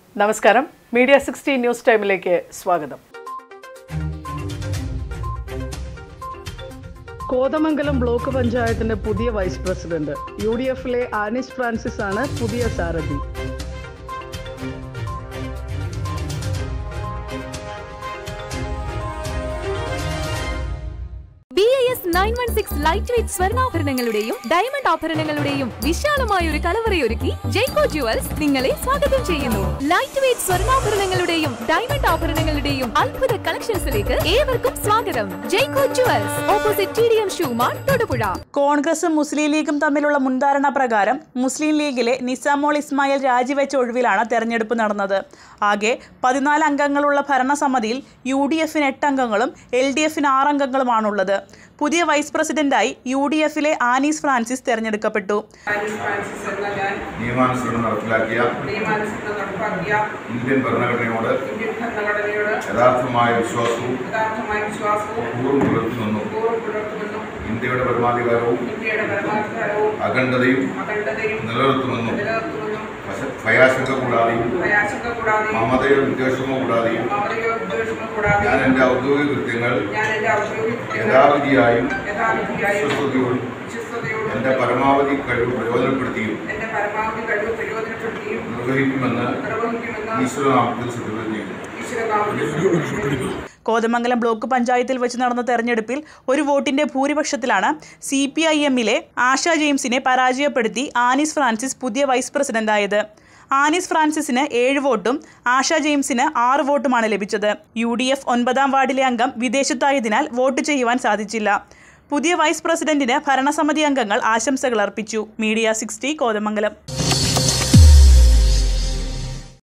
നമസ്കാരം media sixty news ടൈമിലേക്ക് സ്വാഗതം കോതമംഗലം ബ്ലോക്ക് പഞ്ചായത്തിന്റെ പുതിയ വൈസ് പ്രസിഡന്റ് യു ഡി എഫിലെ ആനിസ് ഫ്രാൻസിസ് ആണ് പുതിയ സാരഥി B I S nine one six light weight സ്വർണ്ണാഭരണങ്ങളുടെയും ഡയമണ്ട് ആഭരണങ്ങളുടെയും വിശാലമായ ഒരു കലവറയൊരുക്കി ജയ്കോ ജുവൽസ് നിങ്ങളെ സ്വാഗതം ചെയ്യുന്നു ലൈറ്റ് വെയ്റ്റ് സ്വർണ്ണാഭരണങ്ങളുടെയും ഡയമണ്ട് ആഭരണങ്ങളുടെയും അത്ഭുത കളക്ഷൻസിലേക്ക് ഏവർക്കും സ്വാഗതം Jaico jewels opposite T D M ഷൂമാർ തൊടുപുഴ കോൺഗ്രസും മുസ്ലിം ലീഗും തമ്മിലുള്ള മുൻധാരണ പ്രകാരം മുസ്ലിം ലീഗിലെ നിസാമോൾ ഇസ്മായിൽ രാജിവെച്ച ഒഴിവിലാണ് തെരഞ്ഞെടുപ്പ് നടന്നത് ആകെ പതിനാല് അംഗങ്ങളുള്ള ഭരണസമിതിയിൽ യു ഡി എഫിന് എട്ട് അംഗങ്ങളും എൽ ഡി എഫിന് ആറ് അംഗങ്ങളുമാണുള്ളത് പുതിയ വൈസ് പ്രസിഡന്റായി യു ഡി എഫിലെ ആനീസ് ഫ്രാൻസിസ് തെരഞ്ഞെടുക്കപ്പെട്ടു ആനിസ് ഫ്രാൻസിസ് എന്ന ഞാൻ നിയമാനുസരണം നടപ്പിലാക്കിയ നിയമാനുസൃതം നടപ്പാക്കിയ ഇന്ത്യൻ ഭരണഘടനയോട് ഇന്ത്യൻ ഭരണഘടനയോട് യഥാർത്ഥമായ വിശ്വാസവും യഥാർത്ഥമായ വിശ്വാസവും പൂർവ്വം പുലർത്തുമെന്നും പൂർവ്വം പുലർത്തുമെന്നും ഇന്ത്യയുടെ പരമാധികാരവും ഇന്ത്യയുടെ പരമാധികാരവും അഖണ്ഡതയും അഖണ്ഡതയും നിലനിർത്തുമെന്നും നിലനിർത്തുമെന്നും ഭയ- ഭയാശങ്ക കൂടാതെയും ഭയാശങ്ക കൂടാതെയും മമതയോ വിദ്വേഷമോ കൂടാതെയും മമതയോ വിദ്വേഷമോ ഞാൻ കൂടാതെയും എൻ്റെ ഔദ്യോഗിക കൃത്യങ്ങൾ ഞാൻ എൻ്റെ ഔദ്യോഗിക യഥാവിധിയായും യഥാവിധിയായും വിശ്വസ്തയോടും വിശ്വസ്തയോടും എൻ്റെ പരമാവധി കഴിവ് പ്രയോജനപ്പെടുത്തിയും എൻ്റെ പരമാവധി കഴിവ് പ്രയോജനപ്പെടുത്തിയും നിർവഹിക്കുമെന്ന് നിർവഹിക്കുമെന്ന് ഈശ്വരനാമത്തിൽ സത്യപ്രതിജ്ഞ ചെയ്യുന്നു ഈശ്വരനാമത്തിൽ കോതമംഗലം ബ്ലോക്ക് പഞ്ചായത്തിൽ വെച്ച് നടന്ന തെരഞ്ഞെടുപ്പിൽ ഒരു വോട്ടിന്റെ ഭൂരിപക്ഷത്തിലാണ് സി പി ഐ എമ്മിലെ ആശ ജെയിംസിനെ പരാജയപ്പെടുത്തി ആനിസ് ഫ്രാൻസിസ് പുതിയ വൈസ് പ്രസിഡന്റായത് ആനിസ് ഫ്രാൻസിസിന് ഏഴ് വോട്ടും ആശ ജെയിംസിന് ആറ് വോട്ടുമാണ് ലഭിച്ചത് യു ഡി എഫ് ഒൻപതാം വാർഡിലെ അംഗം വിദേശത്തായതിനാൽ വോട്ട് ചെയ്യുവാൻ സാധിച്ചില്ല പുതിയ വൈസ് പ്രസിഡന്റിന് ഭരണസമിതി അംഗങ്ങൾ ആശംസകൾ അർപ്പിച്ചു മീഡിയ സിക്സ്റ്റി കോതമംഗലം